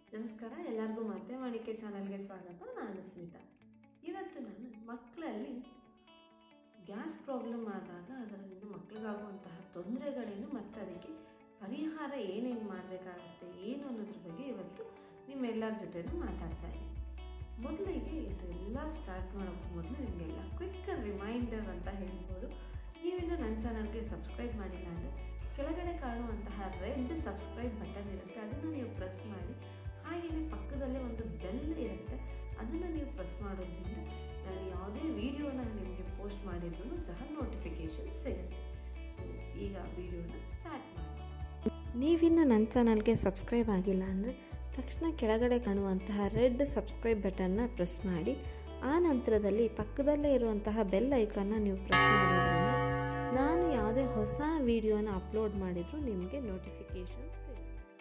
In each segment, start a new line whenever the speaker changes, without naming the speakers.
ನಮಸ್ಕಾರ ಎಲ್ಲರಿಗೂ ಮತ್ತೆ ಮಾಣಿಕ್ಯ ಚಾನಲ್ಗೆ ಸ್ವಾಗತ ನಾನು ಸ್ಮಿತಾ ಇವತ್ತು ನಾನು ಮಕ್ಕಳಲ್ಲಿ ಗ್ಯಾಸ್ ಪ್ರಾಬ್ಲಮ್ ಆದಾಗ ಅದರಿಂದ ಮಕ್ಕಳಿಗಾಗುವಂತಹ ತೊಂದರೆಗಳೇನು ಮತ್ತು ಅದಕ್ಕೆ ಪರಿಹಾರ ಏನೇನು ಮಾಡಬೇಕಾಗತ್ತೆ ಏನು ಅನ್ನೋದ್ರ ಬಗ್ಗೆ ಇವತ್ತು ನಿಮ್ಮೆಲ್ಲರ ಜೊತೆನೂ ಮಾತಾಡ್ತಾ ಇದ್ದೀನಿ ಮೊದಲಿಗೆ ಇದೆಲ್ಲ ಸ್ಟಾರ್ಟ್ ಮಾಡೋಕ್ಕೂ ಮೊದಲು ನಿಮಗೆಲ್ಲ ಕ್ವಿಕ್ ರಿಮೈಂಡರ್ ಅಂತ ಹೇಳ್ಬೋದು ನೀವಿನ್ನು ನನ್ನ ಚಾನಲ್ಗೆ ಸಬ್ಸ್ಕ್ರೈಬ್ ಮಾಡಿಲ್ಲ ಅಂದರೆ ಕೆಳಗಡೆ ಕಾಣುವಂತಹ ರೆಡ್ ಸಬ್ಸ್ಕ್ರೈಬ್ ಬಟನ್ ಇರುತ್ತೆ ಅದನ್ನು ನೀವು ಪ್ರೆಸ್ ಮಾಡಿ ಹಾಗೆಯೇ ಪಕ್ಕದಲ್ಲೇ ಒಂದು ಬೆಲ್ ಇರುತ್ತೆ ಅದನ್ನು ನೀವು ಪ್ರೆಸ್ ಮಾಡೋದ್ರಿಂದ ನಾನು ಯಾವುದೇ ವಿಡಿಯೋನ ನಿಮಗೆ ಪೋಸ್ಟ್ ಮಾಡಿದ್ರೂ ಸಹ ನೋಟಿಫಿಕೇಶನ್ ಸಿಗುತ್ತೆ ಸೊ ಈಗ ವಿಡಿಯೋನ ಸ್ಟಾರ್ಟ್ ಮಾಡಿ
ನೀವಿನ್ನು ನನ್ನ ಚಾನಲ್ಗೆ ಸಬ್ಸ್ಕ್ರೈಬ್ ಆಗಿಲ್ಲ ಅಂದರೆ ತಕ್ಷಣ ಕೆಳಗಡೆ ಕಾಣುವಂತಹ ರೆಡ್ ಸಬ್ಸ್ಕ್ರೈಬ್ ಬಟನ್ನ ಪ್ರೆಸ್ ಮಾಡಿ ಆ ನಂತರದಲ್ಲಿ ಪಕ್ಕದಲ್ಲೇ ಇರುವಂತಹ ಬೆಲ್ ಐಕಾನ್ನ ನೀವು ಪ್ರೆಸ್ ಮಾಡೋದ್ರಿಂದ ನಾನು ಯಾವುದೇ ಹೊಸ ವಿಡಿಯೋನ ಅಪ್ಲೋಡ್ ಮಾಡಿದರೂ ನಿಮಗೆ ನೋಟಿಫಿಕೇಷನ್ ಸಿಗುತ್ತೆ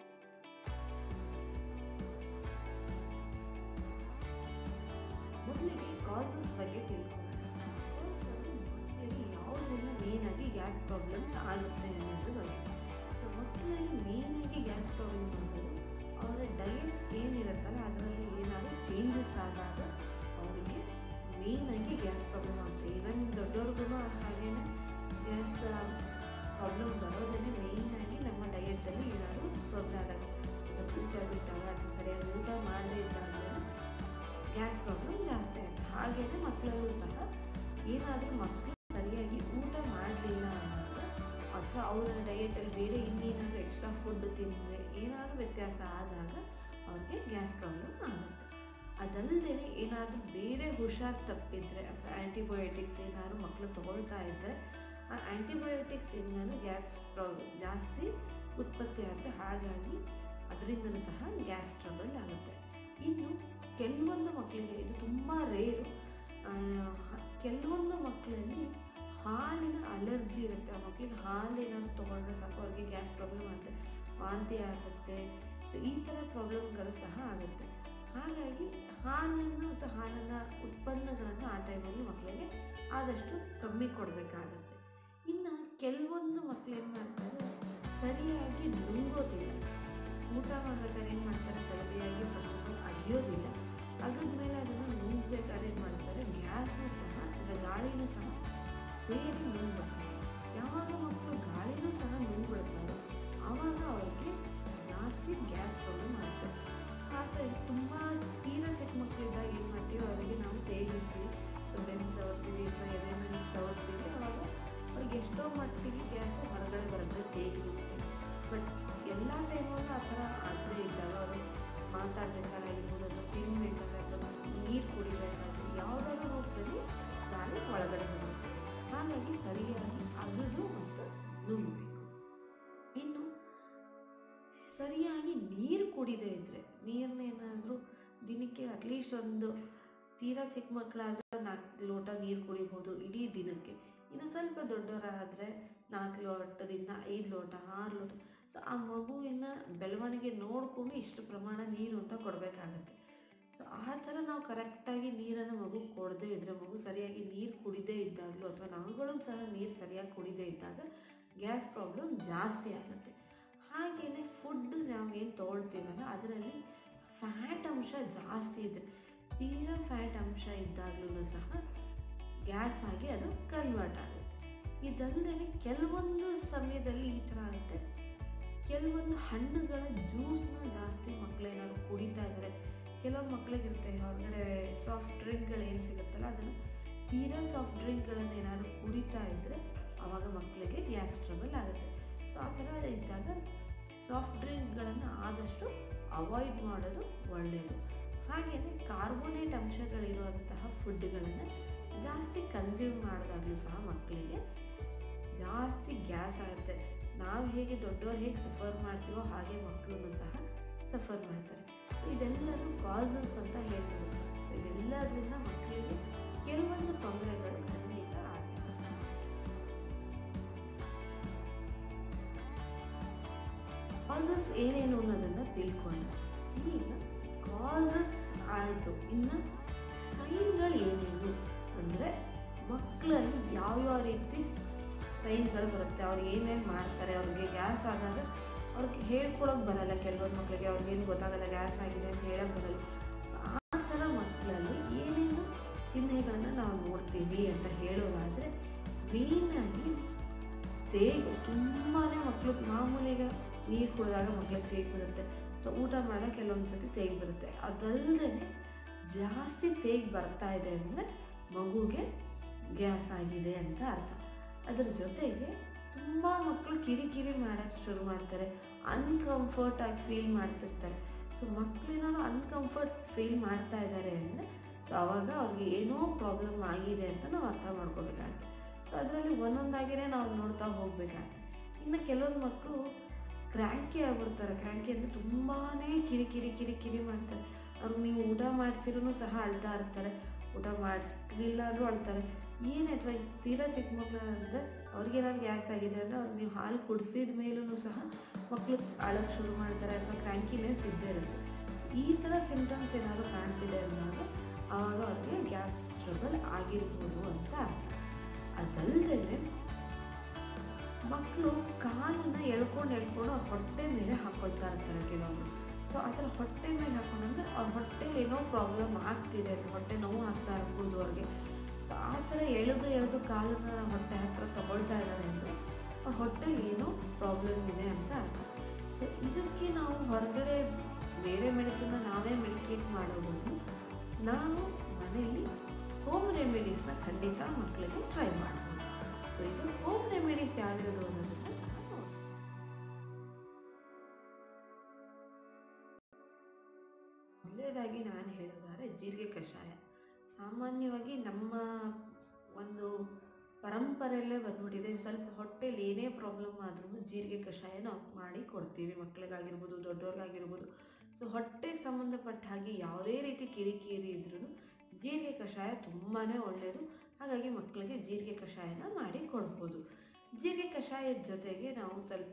ಮೊದಲಿಗೆ ಕಾಸಸ್ ಬಗ್ಗೆ ತಿಳ್ಕೊಳ್ಳೋಣ ಮಕ್ಕಳಲ್ಲಿ ಯಾವುದರಿಂದ ಮೇನಾಗಿ ಗ್ಯಾಸ್ ಪ್ರಾಬ್ಲಮ್ಸ್ ಆಗುತ್ತೆ ಅನ್ನೋದ್ರ ಬಗ್ಗೆ ಸೊ ಮಕ್ಕಳಲ್ಲಿ ಮೇನಾಗಿ ಗ್ಯಾಸ್ ಪ್ರಾಬ್ಲಮ್ ಆಗೋದು ಅವರ ಡಯಟ್ ಏನಿರುತ್ತಲ್ಲ ಅದರಲ್ಲಿ ಏನಾದರೂ ಚೇಂಜಸ್ ಆದಾಗ ಅವರಿಗೆ ಮೇನಾಗಿ ಗ್ಯಾಸ್ ಪ್ರಾಬ್ಲಮ್ ಆಗುತ್ತೆ ಈವನ್ ದೊಡ್ಡವ್ರಿಗೂ ಹಾಗೇನೆ ಗ್ಯಾಸ್ ಪ್ರಾಬ್ಲಮ್ ಬರೋದನ್ನೇ ಮೇಯ್ನಾಗಿ ನಮ್ಮ ಡಯಟಲ್ಲಿ ಏನಾದರೂ ತೊಂದರೆ ಆದಾಗ ಇವತ್ತು ಊಟ ಬಿಟ್ಟಾಗ ಅಥವಾ ಸರಿಯಾಗಿ ಊಟ ಮಾಡದೇ ಇದ್ದಾಗ ಗ್ಯಾಸ್ ಪ್ರಾಬ್ಲಮ್ ಜಾಸ್ತಿ ಆಗುತ್ತೆ ಹಾಗೆಯೇ ಮಕ್ಕಳಲ್ಲೂ ಸಹ ಏನಾದರೂ ಮಕ್ಕಳು ಸರಿಯಾಗಿ ಊಟ ಮಾಡಲಿಲ್ಲ ಅಂದಾಗ ಅಥವಾ ಅವರ ಡಯಟಲ್ಲಿ ಬೇರೆ ಇನ್ನೇನಾದರೂ ಎಕ್ಸ್ಟ್ರಾ ಫುಡ್ ತಿಂದರೆ ಏನಾದರೂ ವ್ಯತ್ಯಾಸ ಆದಾಗ ಅವ್ರಿಗೆ ಗ್ಯಾಸ್ ಪ್ರಾಬ್ಲಮ್ ಆಗುತ್ತೆ ಅದಲ್ಲದೆ ಏನಾದರೂ ಬೇರೆ ಹುಷಾರು ತಪ್ಪಿದರೆ ಅಥವಾ ಆ್ಯಂಟಿಬಯೋಟಿಕ್ಸ್ ಏನಾದರೂ ಮಕ್ಕಳು ತಗೊಳ್ತಾ ಇದ್ದರೆ ಆ ಆ್ಯಂಟಿಬಯೋಟಿಕ್ಸಿಂದಲೂ ಗ್ಯಾಸ್ ಪ್ರಾಬ್ಲಮ್ ಜಾಸ್ತಿ ಉತ್ಪತ್ತಿ ಆಗುತ್ತೆ ಹಾಗಾಗಿ ಅದರಿಂದಲೂ ಸಹ ಗ್ಯಾಸ್ ಟ್ರಬಲ್ ಆಗುತ್ತೆ ಇನ್ನು ಕೆಲವೊಂದು ಮಕ್ಕಳಿಗೆ ಇದು ತುಂಬ ರೇರು ಕೆಲವೊಂದು ಮಕ್ಕಳಲ್ಲಿ ಹಾಲಿನ ಅಲರ್ಜಿ ಇರುತ್ತೆ ಆ ಮಕ್ಕಳಿಗೆ ಹಾಲು ಏನಾದ್ರು ತೊಗೊಂಡ್ರೆ ಸಾಕು ಅವ್ರಿಗೆ ಗ್ಯಾಸ್ ಪ್ರಾಬ್ಲಮ್ ಆಗುತ್ತೆ ವಾಂತಿ ಆಗುತ್ತೆ ಸೊ ಈ ಥರ ಪ್ರಾಬ್ಲಮ್ಗಳು ಸಹ ಆಗುತ್ತೆ ಹಾಗಾಗಿ ಹಾಲನ್ನು ಮತ್ತು ಹಾಲಿನ ಉತ್ಪನ್ನಗಳನ್ನು ಆ ಟೈಮಲ್ಲಿ ಮಕ್ಕಳಿಗೆ ಆದಷ್ಟು ಕಮ್ಮಿ ಕೊಡಬೇಕಾಗತ್ತೆ ಇನ್ನು ಕೆಲವೊಂದು ಮಕ್ಕಳು ಏನು ಮಾಡ್ತಾರೆ ಸರಿಯಾಗಿ ನುಂಗೋದಿಲ್ಲ ಊಟ ಮಾಡ್ಬೇಕಾದ್ರೆ ಏನು ಮಾಡ್ತಾರೆ ಸರಿಯಾಗಿ ಫಸ್ಟ್ ಆಫ್ ಆಲ್ ಅಗಿಯೋದಿಲ್ಲ ಅಗದ್ಮೇಲೆ ಅದನ್ನು ನುಂಗ್ಬೇಕಾದ್ರೆ ಏನು ಮಾಡ್ತಾರೆ ಗ್ಯಾಸ್ನು ಸಹ ಅಂದರೆ ಗಾಳಿನೂ ಸಹ ಸೇರಿ ನುಂಗ್ಬಿಡ್ತಾರೆ ಯಾವಾಗ ಮಕ್ಕಳು ಗಾಳಿನೂ ಸಹ ನುಂಗ್ಬಿಡ್ತಾರೋ ಆವಾಗ ಅವ್ರಿಗೆ ಜಾಸ್ತಿ ಗ್ಯಾಸ್ ಪ್ರಾಬ್ಲಮ್ ಆಗುತ್ತೆ ಸೊ ಆ ಥರ ತುಂಬ ತೀರಾ ಚಿಕ್ಕ ಮಕ್ಕಳಿದ್ದಾಗ ಏನು ಮಾಡ್ತೀವಿ ಅವರಿಗೆ ನಾವು ತೇಗಿಸ್ತೀವಿ ಸೊ ಬೆನ್ನು ಸವರ್ತೀವಿ ಅಥವಾ ಎದೆ ಮೇಲೆ ಸವರ್ತೀವಿ ಅವಾಗ ಅವ್ರಿಗೆ ಎಷ್ಟೋ ಮಟ್ಟಿಗೆ ಗ್ಯಾಸು ಹೊರಗಡೆ ಬರುತ್ತೆ ತೇಗಿರುತ್ತೆ ಬಟ್ ಎಲ್ಲ ಟೈಮಲ್ಲೂ ಆ ಥರ ಆಗದೆ ಇದ್ದಾಗ ಅವರು ಮಾತಾಡ್ಬೇಕಾಗಿರ್ಬೋದು ಅಥವಾ ತಿನ್ಬೇಕಾದ್ರೆ ಅಥವಾ ನೀರು ಕುಡಿಬೇಕಾದ್ರೆ ಯಾವುದಾದ್ರೂ ಹೋಗ್ತಾರೆ ಗಾಳಿ ಒಳಗಡೆ ಹೋಗುತ್ತೆ ಹಾಗಾಗಿ ಸರಿಯಾಗಿ ಅಗದು ಮತ್ತು ನುಂಗಬೇಕು ಇನ್ನು ಸರಿಯಾಗಿ ನೀರು ಕುಡಿದೇ ಇದ್ದರೆ ನೀರನ್ನೇನಾದರೂ ದಿನಕ್ಕೆ ಅಟ್ಲೀಸ್ಟ್ ಒಂದು ತೀರಾ ಚಿಕ್ಕ ಮಕ್ಕಳಾದರೆ ನಾಲ್ಕು ಲೋಟ ನೀರು ಕುಡಿಬೋದು ಇಡೀ ದಿನಕ್ಕೆ ಇನ್ನು ಸ್ವಲ್ಪ ದೊಡ್ಡವರಾದರೆ ನಾಲ್ಕು ಲೋಟದಿಂದ ಐದು ಲೋಟ ಆರು ಲೋಟ ಸೊ ಆ ಮಗುವಿನ ಬೆಳವಣಿಗೆ ನೋಡಿಕೊಂಡು ಇಷ್ಟು ಪ್ರಮಾಣ ನೀರು ಅಂತ ಕೊಡಬೇಕಾಗತ್ತೆ ಸೊ ಆ ಥರ ನಾವು ಕರೆಕ್ಟಾಗಿ ನೀರನ್ನು ಮಗು ಕೊಡದೇ ಇದ್ದರೆ ಮಗು ಸರಿಯಾಗಿ ನೀರು ಕುಡಿದೇ ಇದ್ದಾಗಲೂ ಅಥವಾ ನಾವುಗಳು ಸಹ ನೀರು ಸರಿಯಾಗಿ ಕುಡಿದೇ ಇದ್ದಾಗ ಗ್ಯಾಸ್ ಪ್ರಾಬ್ಲಮ್ ಜಾಸ್ತಿ ಆಗುತ್ತೆ ಹಾಗೆಯೇ ಫುಡ್ ನಾವು ಏನು ತೊಗೊಳ್ತೀವಲ್ಲ ಅದರಲ್ಲಿ ಫ್ಯಾಟ್ ಅಂಶ ಜಾಸ್ತಿ ಇದೆ ತೀರಾ ಫ್ಯಾಟ್ ಅಂಶ ಇದ್ದಾಗಲೂ ಸಹ ಗ್ಯಾಸ್ ಆಗಿ ಅದು ಕನ್ವರ್ಟ್ ಆಗುತ್ತೆ ಇದಲ್ಲದೆ ಕೆಲವೊಂದು ಸಮಯದಲ್ಲಿ ಈ ಥರ ಆಗುತ್ತೆ ಕೆಲವೊಂದು ಹಣ್ಣುಗಳ ಜ್ಯೂಸ್ನ ಜಾಸ್ತಿ ಮಕ್ಕಳೇನಾದ್ರು ಕುಡಿತಾ ಇದ್ದಾರೆ ಕೆಲವು ಮಕ್ಕಳಿಗಿರುತ್ತೆ ಹೊರಗಡೆ ಸಾಫ್ಟ್ ಡ್ರಿಂಕ್ಗಳು ಏನು ಸಿಗುತ್ತಲ್ಲ ಅದನ್ನು ತೀರಾ ಸಾಫ್ಟ್ ಡ್ರಿಂಕ್ಗಳನ್ನು ಏನಾದ್ರು ಕುಡಿತಾ ಇದ್ದರೆ ಆವಾಗ ಮಕ್ಕಳಿಗೆ ಗ್ಯಾಸ್ ಟ್ರಬಲ್ ಆಗುತ್ತೆ ಸೊ ಆ ಥರ ಇದ್ದಾಗ ಸಾಫ್ಟ್ ಡ್ರಿಂಕ್ಗಳನ್ನು ಆದಷ್ಟು ಅವಾಯ್ಡ್ ಮಾಡೋದು ಒಳ್ಳೆಯದು ಹಾಗೆಯೇ ಕಾರ್ಬೋನೇಟ್ ಅಂಶಗಳಿರುವಂತಹ ಫುಡ್ಗಳನ್ನು ಜಾಸ್ತಿ ಕನ್ಸ್ಯೂಮ್ ಮಾಡಿದಾಗಲೂ ಸಹ ಮಕ್ಕಳಿಗೆ ಜಾಸ್ತಿ ಗ್ಯಾಸ್ ಆಗುತ್ತೆ ನಾವು ಹೇಗೆ ದೊಡ್ಡವ್ರು ಹೇಗೆ ಸಫರ್ ಮಾಡ್ತೀವೋ ಹಾಗೆ ಮಕ್ಕಳು ಸಹ ಸಫರ್ ಮಾಡ್ತಾರೆ ಇದೆಲ್ಲರೂ ಕಾಸಸ್ ಅಂತ ಹೇಳ್ಬೋದು ಸೊ ಇದೆಲ್ಲದರಿಂದ ಮಕ್ಕಳಿಗೆ ಕೆಲವೊಂದು ತೊಂದರೆಗಳು ಖಂಡಿತ ಆಗುತ್ತೆ ಕಾಸಸ್ ಏನೇನು ಅನ್ನೋದನ್ನು ತಿಳ್ಕೊಂಡು ಈಗ ಕಾಸಸ್ ಆಯಿತು ಇನ್ನು ಸೈನ್ಗಳು ಏನೇನು ಅಂದರೆ ಮಕ್ಕಳಲ್ಲಿ ಯಾವ್ಯಾವ ರೀತಿ ಸೈನ್ಗಳು ಬರುತ್ತೆ ಅವ್ರು ಏನೇನು ಮಾಡ್ತಾರೆ ಅವ್ರಿಗೆ ಗ್ಯಾಸ್ ಆದಾಗ ಅವ್ರಿಗೆ ಹೇಳ್ಕೊಳಕ್ಕೆ ಬರಲ್ಲ ಕೆಲವೊಂದು ಮಕ್ಕಳಿಗೆ ಅವ್ರಿಗೇನು ಗೊತ್ತಾಗಲ್ಲ ಗ್ಯಾಸ್ ಆಗಿದೆ ಅಂತ ಹೇಳಕ್ಕೆ ಬರಲ್ಲ ಸೊ ಆ ಥರ ಮಕ್ಕಳಲ್ಲಿ ಏನೇನು ಚಿಹ್ನೆಗಳನ್ನು ನಾವು ನೋಡ್ತೀವಿ ಅಂತ ಹೇಳೋದಾದರೆ ಮೇಯ್ನಾಗಿ ತೇಗು ತುಂಬಾ ಮಕ್ಕಳು ಮಾಮೂಲಿಗ ನೀರು ಕುಡಿದಾಗ ಮಕ್ಳಿಗೆ ತೇಗ್ ಬರುತ್ತೆ ಸೊ ಊಟ ಮಾಡಿದಾಗ ಕೆಲವೊಂದು ಸತಿ ತೇಗ್ ಬರುತ್ತೆ ಅದಲ್ಲದೆ ಜಾಸ್ತಿ ತೇಗ್ ಬರ್ತಾ ಇದೆ ಅಂದರೆ ಮಗುಗೆ ಗ್ಯಾಸ್ ಆಗಿದೆ ಅಂತ ಅರ್ಥ ಅದ್ರ ಜೊತೆಗೆ ತುಂಬ ಮಕ್ಕಳು ಕಿರಿಕಿರಿ ಮಾಡೋಕ್ಕೆ ಶುರು ಮಾಡ್ತಾರೆ ಅನ್ಕಂಫರ್ಟ್ ಆಗಿ ಫೀಲ್ ಮಾಡ್ತಿರ್ತಾರೆ ಸೊ ಮಕ್ಕಳೇನಾದ್ರು ಅನ್ಕಂಫರ್ಟ್ ಫೀಲ್ ಮಾಡ್ತಾ ಇದ್ದಾರೆ ಅಂದರೆ ಸೊ ಅವಾಗ ಅವ್ರಿಗೆ ಏನೋ ಪ್ರಾಬ್ಲಮ್ ಆಗಿದೆ ಅಂತ ನಾವು ಅರ್ಥ ಮಾಡ್ಕೋಬೇಕಾಗತ್ತೆ ಸೊ ಅದರಲ್ಲಿ ಒಂದೊಂದಾಗಿನೇ ನಾವು ನೋಡ್ತಾ ಹೋಗ್ಬೇಕಾಗತ್ತೆ ಇನ್ನು ಕೆಲವೊಂದು ಮಕ್ಕಳು ಕ್ರ್ಯಾಂಕಿ ಆಗ್ಬಿಡ್ತಾರೆ ಕ್ರ್ಯಾಂಕಿ ಅಂದರೆ ತುಂಬಾ ಕಿರಿಕಿರಿ ಕಿರಿಕಿರಿ ಮಾಡ್ತಾರೆ ಅವ್ರಿಗೆ ನೀವು ಊಟ ಮಾಡಿಸಿರೂ ಸಹ ಅಳ್ತಾ ಇರ್ತಾರೆ ಊಟ ಮಾಡಿಸ್ಲಿಲ್ಲ ಅಂದರೂ ಅಳ್ತಾರೆ ಏನೇ ಅಥವಾ ತೀರಾ ಚಿಕ್ಕ ಮಕ್ಕಳು ಅಂದರೆ ಅವ್ರಿಗೇನಾದ್ರು ಗ್ಯಾಸ್ ಆಗಿದೆ ಅಂದರೆ ಅವ್ರಿಗೆ ನೀವು ಹಾಲು ಕುಡಿಸಿದ ಮೇಲೂ ಸಹ ಮಕ್ಕಳು ಅಳಕ್ಕೆ ಶುರು ಮಾಡ್ತಾರೆ ಅಥವಾ ಕ್ರ್ಯಾಂಕಿನೆಸ್ ಇದ್ದೇ ಇರುತ್ತೆ ಈ ಥರ ಸಿಂಟಮ್ಸ್ ಏನಾದರೂ ಕಾಣ್ತಿದೆ ಅಂದಾಗ ಆವಾಗ ಅವ್ರಿಗೆ ಗ್ಯಾಸ್ ಟ್ರಬಲ್ ಆಗಿರ್ಬೋದು ಅಂತ ಅರ್ಥ ಅದಲ್ಲದೆ ಮಕ್ಕಳು ಕಾಲನ್ನ ಎಳ್ಕೊಂಡು ಎಳ್ಕೊಂಡು ಅವ್ರ ಹೊಟ್ಟೆ ಮೇಲೆ ಹಾಕೊಳ್ತಾ ಇರ್ತಾರೆ ಕೆಲವೊಬ್ರು ಸೊ ಆ ಥರ ಹೊಟ್ಟೆ ಮೇಲೆ ಹಾಕೊಂಡಂದ್ರೆ ಅವ್ರ ಹೊಟ್ಟೆಲಿ ಏನೋ ಪ್ರಾಬ್ಲಮ್ ಆಗ್ತಿದೆ ಅಂತ ಹೊಟ್ಟೆ ನೋವು ಆಗ್ತಾ ಇರ್ಬೋದು ಅವ್ರಿಗೆ ಸೊ ಆ ಥರ ಎಳೆದು ಎಳೆದು ಕಾಲನ್ನ ಹೊಟ್ಟೆ ಹತ್ರ ತಗೊಳ್ತಾ ಇದ್ದಾರೆ ಅಂದರೆ ಅವ್ರ ಹೊಟ್ಟೆಲಿ ಏನೋ ಪ್ರಾಬ್ಲಮ್ ಇದೆ ಅಂತ ಅರ್ಥ ಸೊ ಇದಕ್ಕೆ ನಾವು ಹೊರಗಡೆ ಬೇರೆ ಮೆಡಿಸಿನ್ನ ನಾವೇ ಮೆಡಿಕೇಟ್ ಮಾಡೋದು ನಾವು ಮನೆಯಲ್ಲಿ ಹೋಮ್ ರೆಮಿಡೀಸ್ನ ಖಂಡಿತ ಮಕ್ಕಳಿಗೆ ಟ್ರೈ ಮಾಡ್ಬೋದು ಸೊ ಇದು ಹೋಮ್ ರೆಮಿಡೀಸ್ ಯಾವ್ಯಾವುದು ಅನ್ನೋದನ್ನ ನಾನು ಮೊದಲನೇದಾಗಿ ನಾನು ಹೇಳೋದಾದ್ರೆ ಜೀರಿಗೆ ಕಷಾಯ ಸಾಮಾನ್ಯವಾಗಿ ನಮ್ಮ ಒಂದು ಪರಂಪರೆಯಲ್ಲೇ ಬಂದ್ಬಿಟ್ಟಿದೆ ಸ್ವಲ್ಪ ಹೊಟ್ಟೆಲಿ ಏನೇ ಪ್ರಾಬ್ಲಮ್ ಆದ್ರೂ ಜೀರಿಗೆ ಕಷಾಯ ನಾವು ಮಾಡಿ ಕೊಡ್ತೀವಿ ಮಕ್ಕಳಿಗಾಗಿರ್ಬೋದು ದೊಡ್ಡವ್ರಿಗಾಗಿರ್ಬೋದು ಸೊ ಹೊಟ್ಟೆಗೆ ಸಂಬಂಧಪಟ್ಟ ಹಾಗೆ ಯಾವುದೇ ರೀತಿ ಕಿರಿಕಿರಿ ಇದ್ರೂ ಜೀರಿಗೆ ಕಷಾಯ ತುಂಬಾ ಒಳ್ಳೆಯದು ಹಾಗಾಗಿ ಮಕ್ಕಳಿಗೆ ಜೀರಿಗೆ ಕಷಾಯನ ಮಾಡಿ ಕೊಡ್ಬೋದು ಜೀರಿಗೆ ಕಷಾಯದ ಜೊತೆಗೆ ನಾವು ಸ್ವಲ್ಪ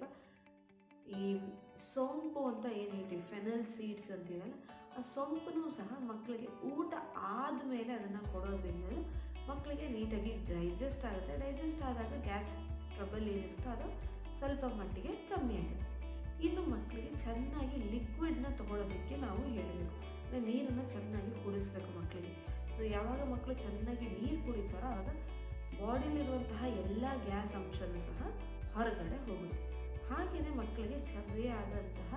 ಈ ಸೋಂಪು ಅಂತ ಏನು ಹೇಳ್ತೀವಿ ಫೆನಲ್ ಸೀಡ್ಸ್ ಅಂತೀವಲ್ಲ ಆ ಸೊಂಪನ್ನು ಸಹ ಮಕ್ಕಳಿಗೆ ಊಟ ಆದಮೇಲೆ ಅದನ್ನು ಕೊಡೋದ್ರಿಂದ ಮಕ್ಕಳಿಗೆ ನೀಟಾಗಿ ಡೈಜೆಸ್ಟ್ ಆಗುತ್ತೆ ಡೈಜೆಸ್ಟ್ ಆದಾಗ ಗ್ಯಾಸ್ ಟ್ರಬಲ್ ಏನಿರುತ್ತೋ ಅದು ಸ್ವಲ್ಪ ಮಟ್ಟಿಗೆ ಕಮ್ಮಿ ಆಗುತ್ತೆ ಇನ್ನು ಮಕ್ಕಳಿಗೆ ಚೆನ್ನಾಗಿ ಲಿಕ್ವಿಡ್ನ ತಗೊಳ್ಳೋದಕ್ಕೆ ನಾವು ಹೇಳಬೇಕು ಅಂದರೆ ನೀರನ್ನು ಚೆನ್ನಾಗಿ ಕುಡಿಸ್ಬೇಕು ಮಕ್ಕಳಿಗೆ ಸೊ ಯಾವಾಗ ಮಕ್ಕಳು ಚೆನ್ನಾಗಿ ನೀರು ಕುಡಿತಾರೋ ಆವಾಗ ಬಾಡಿಲಿರುವಂತಹ ಎಲ್ಲ ಗ್ಯಾಸ್ ಅಂಶನೂ ಸಹ ಹೊರಗಡೆ ಹೋಗುತ್ತೆ ಹಾಗೆಯೇ ಮಕ್ಕಳಿಗೆ ಸರಿಯಾದಂತಹ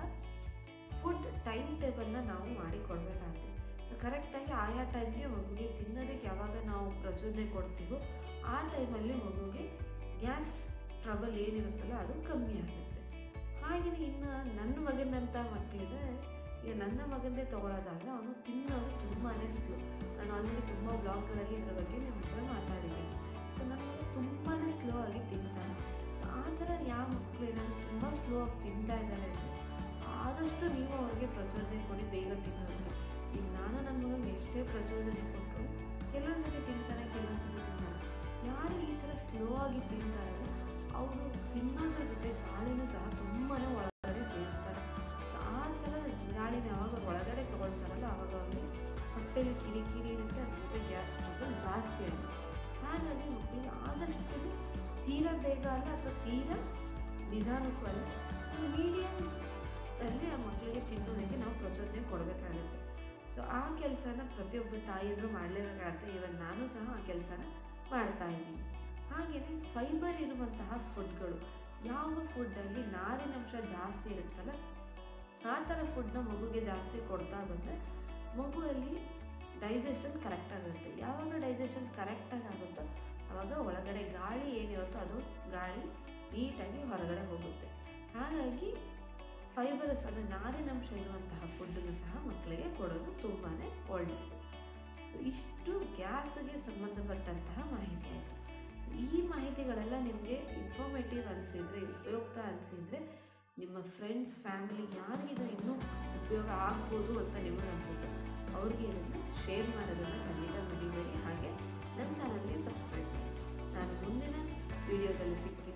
ಫುಡ್ ಟೈಮ್ ಟೇಬಲ್ನ ನಾವು ಮಾಡಿಕೊಡ್ಬೇಕಾಗುತ್ತೆ ಸೊ ಕರೆಕ್ಟಾಗಿ ಆಯಾ ಟೈಮ್ಗೆ ಮಗುಗೆ ತಿನ್ನೋದಕ್ಕೆ ಯಾವಾಗ ನಾವು ಪ್ರಚೋದನೆ ಕೊಡ್ತೀವೋ ಆ ಟೈಮಲ್ಲಿ ಮಗುಗೆ ಗ್ಯಾಸ್ ಟ್ರಬಲ್ ಏನಿರುತ್ತಲ್ಲ ಅದು ಕಮ್ಮಿ ಆಗುತ್ತೆ ಹಾಗೆಯೇ ಇನ್ನು ನನ್ನ ಮಗನಂಥ ಮಕ್ಕಳಿಗೆ ಈಗ ನನ್ನ ಮಗಂದೇ ತೊಗೊಳೋದಾದ್ರೆ ಅವನು ತಿನ್ನೋದು ತುಂಬಾ ಸ್ಲೋ ನಾನು ಆಲ್ರೆಡಿ ತುಂಬ ಬ್ಲಾಗ್ಗಳಲ್ಲಿ ಇದ್ರ ಬಗ್ಗೆ ನಿಮ್ಮ ಹತ್ರ ಮಾತಾಡಿದ್ದೀನಿ ಸೊ ನನ್ನ ಮಗ ತುಂಬಾ ಸ್ಲೋ ಆಗಿ ತಿಂತಾನೆ ಸೊ ಆ ಥರ ಯಾವ ಮಕ್ಕಳು ಏನಾದರೂ ತುಂಬ ಸ್ಲೋ ಆಗಿ ತಿಂತಾ ಇದ್ದಾರೆ ಅಂದರೆ ಆದಷ್ಟು ನೀವು ಅವ್ರಿಗೆ ಪ್ರಚೋದನೆ ಕೊಡಿ ಬೇಗ ತಿನ್ನೋದಕ್ಕೆ ಈಗ ನಾನು ನನ್ನ ಮಗನಿಗೆ ಎಷ್ಟೇ ಪ್ರಚೋದನೆ ಕೊಟ್ಟರು ಕೆಲವೊಂದು ಸತಿ ತಿಂತಾರೆ ಕೆಲವೊಂದು ಸತಿ ತಿಂತಾರೆ ಯಾರು ಈ ಥರ ಸ್ಲೋ ಆಗಿ ತಿಂತಾರೆ ಅವರು ತಿನ್ನೋದ್ರ ಜೊತೆ ಗಾಳಿನೂ ಸಹ ತುಂಬಾ ಒಳಗಡೆ ಸೇರಿಸ್ತಾರೆ ಸೊ ಆ ಥರ ಗಾಳಿನ ಯಾವಾಗ ಒಳಗಡೆ ತೊಗೊಳ್ತಾರಲ್ಲ ಆವಾಗ ಅವ್ರಿಗೆ ಹೊಟ್ಟೆಲಿ ಕಿರಿಕಿರಿ ಇರುತ್ತೆ ಅದ್ರ ಜೊತೆ ಗ್ಯಾಸ್ ಟ್ರಬಲ್ ಜಾಸ್ತಿ ಆಗುತ್ತೆ ಹಾಗಾಗಿ ಮಕ್ಕಳಿಗೆ ಆದಷ್ಟು ತೀರಾ ಬೇಗ ಅಲ್ಲ ಅಥವಾ ತೀರಾ ನಿಧಾನಕ್ಕೂ ಅಲ್ಲ ಮೀಡಿಯಮ್ಸ್ ಅಲ್ಲಿ ಆ ಮಕ್ಕಳಿಗೆ ತಿನ್ನೋದಕ್ಕೆ ನಾವು ಪ್ರಚೋದನೆ ಕೊಡಬೇಕಾಗತ್ತೆ ಸೊ ಆ ಕೆಲಸನ ಪ್ರತಿಯೊಬ್ಬ ತಾಯಿಯಂದ್ರು ಮಾಡಲೇಬೇಕಾಗತ್ತೆ ಇವನ್ ನಾನು ಸಹ ಆ ಕೆಲಸನ ಮಾಡ್ತಾ ಇದ್ದೀನಿ ಹಾಗೆಯೇ ಫೈಬರ್ ಇರುವಂತಹ ಫುಡ್ಗಳು ಯಾವ ಫುಡ್ಡಲ್ಲಿ ನಾರಿನಂಶ ಜಾಸ್ತಿ ಇರುತ್ತಲ್ಲ ಆ ಥರ ಫುಡ್ನ ಮಗುಗೆ ಜಾಸ್ತಿ ಕೊಡ್ತಾ ಬಂದರೆ ಮಗುವಲ್ಲಿ ಡೈಜೆಷನ್ ಕರೆಕ್ಟಾಗಿರುತ್ತೆ ಯಾವಾಗ ಡೈಜೆಷನ್ ಕರೆಕ್ಟಾಗಿ ಆಗುತ್ತೋ ಆವಾಗ ಒಳಗಡೆ ಗಾಳಿ ಏನಿರುತ್ತೋ ಅದು ಗಾಳಿ ನೀಟಾಗಿ ಹೊರಗಡೆ ಹೋಗುತ್ತೆ ಹಾಗಾಗಿ ಫೈಬರಸ್ ಅಂದರೆ ನಾರಿನಂಶ ಇರುವಂತಹ ಫುಡ್ಡನ್ನು ಸಹ ಮಕ್ಕಳಿಗೆ ಕೊಡೋದು ತುಂಬಾ ಒಳ್ಳೆಯದು ಸೊ ಇಷ್ಟು ಗ್ಯಾಸ್ಗೆ ಸಂಬಂಧಪಟ್ಟಂತಹ ಮಾಹಿತಿ ಆಯಿತು ಸೊ ಈ ಮಾಹಿತಿಗಳೆಲ್ಲ ನಿಮಗೆ ಇನ್ಫಾರ್ಮೇಟಿವ್ ಅನಿಸಿದರೆ ಉಪಯುಕ್ತ ಅನಿಸಿದರೆ ನಿಮ್ಮ ಫ್ರೆಂಡ್ಸ್ ಫ್ಯಾಮಿಲಿ ಯಾರಿಗಿದು ಇನ್ನೂ ಉಪಯೋಗ ಆಗ್ಬೋದು ಅಂತ ನಿಮಗೆ ಅನಿಸುತ್ತೆ ಅವ್ರಿಗೆ ಇದನ್ನು ಶೇರ್ ಮಾಡೋದನ್ನು ಖಂಡಿತ ಮರಿಬೇಡಿ ಹಾಗೆ ನನ್ನ ಚಾನಲ್ಗೆ ಸಬ್ಸ್ಕ್ರೈಬ್ ಮಾಡಿ ನಾನು ಮುಂದಿನ ವಿಡಿಯೋದಲ್ಲಿ ಸಿಗ್ತೀನಿ